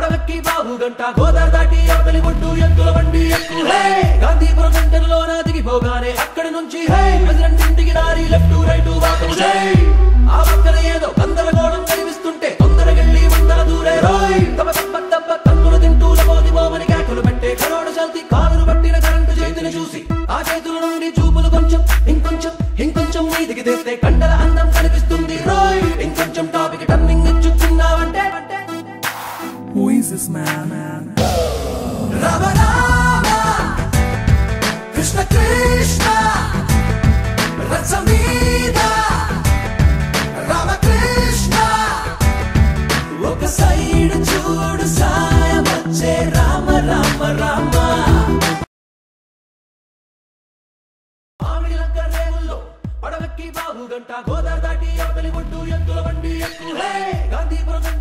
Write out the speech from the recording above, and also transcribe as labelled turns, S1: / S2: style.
S1: పడవెక్కి బాబు గంట గోదావరి దాటి అవతలి ఒడ్డు ఎత్తుల బండి ఎక్కు హే గాంధీపురం సెంటర్ లో దిగిపోగానే అక్కడి నుంచి హే ప్రెసిడెంట్ ఇంటికి దారి లెఫ్ట్ రైట్ వాకము జై ఆ పక్కన ఏదో గందరగోళం కనిపిస్తుంటే తొందరగెళ్ళి వందల దూరే రోయ్ తమ తప్ప తప్ప తన్నులు తింటూ లబోది మోమని కేకలు పెట్టే కరోడు శాంతి కాలును పట్టిన కరెంటు చేతిని చూసి ఆ చేతుల నుండి చూపులు కొంచెం ఇంకొంచెం ఇంకొంచెం మీదికి తెస్తే కండల అందం కనిపిస్తుంది రోయ్ ఇంకొంచెం టాపిక్ టర్నింగ్ ఇచ్చుకున్నావంటే
S2: Who is this man?
S1: Rama Rama Krishna Krishna రథ మీద రామకృష్ణ ఒక సైడ్ చూడు సాయం వచ్చే రామ రామ రామ మామిడి లంక రేవుల్లో పడవెక్కి బాబు గంట గోదావరి దాటి అవతలి ఒడ్డు ఎత్తుల బండి ఎక్కు హే గాంధీపురం